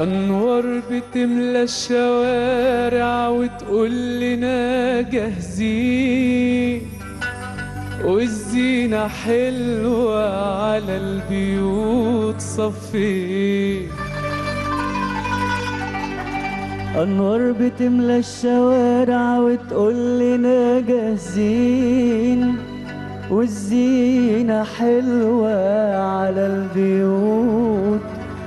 أنوار بتملى الشوارع وتقول لنا جاهزين والزينة حلوة على البيوت صفين أنوار بتملى الشوارع وتقول لنا جاهزين والزينة حلوة على البيوت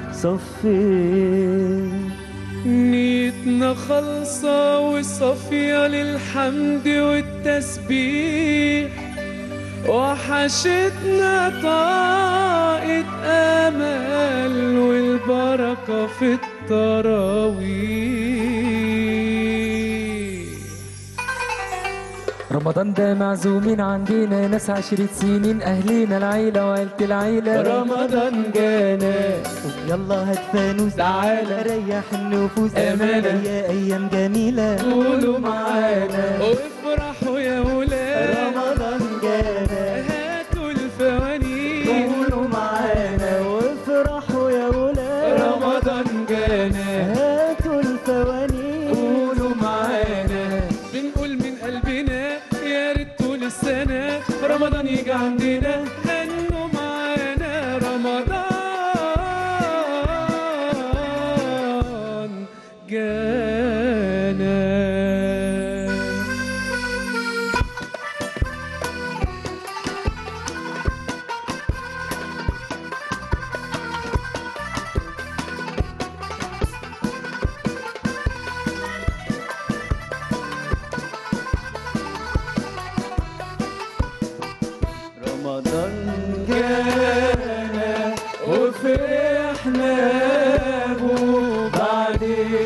صفين نيتنا خالصة وصافية للحمد والتسبيح وحشتنا طاقة أمل والبركة في التراويح رمضان ده معزومين عندنا ناس عشرة سنين أهلينا العيلة وعيلة العيلة رمضان جانا يلا هات فانوس تعالى. ريح النفوس أمانة. يا أيام جميلة قولوا معانا وافرحوا يا ولاد رمضان جانا هاتوا الفوانيس قولوا معانا وافرحوا يا ولاد رمضان جانا هاتوا الفوانيس قولوا معانا بنقول من قلبنا يا ريت طول السنة رمضان يجي عندنا غنوا معانا رمضان جانا رمضان جانا وفرحنا به بعد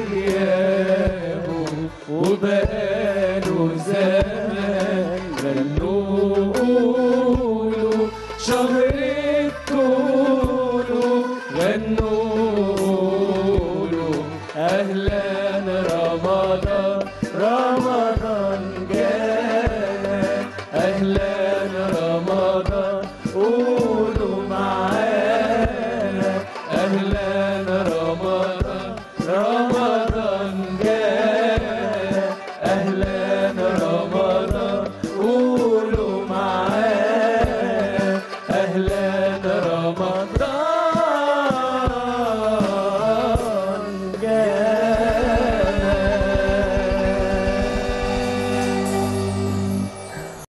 غيابه وبقاله زمان غنوا قولوا شهر الطول غنوا قولوا اهلا رمضان رمضان جانا اهلا رمضان قولوا معانا اهلا رمضان رمضان جانا اهلا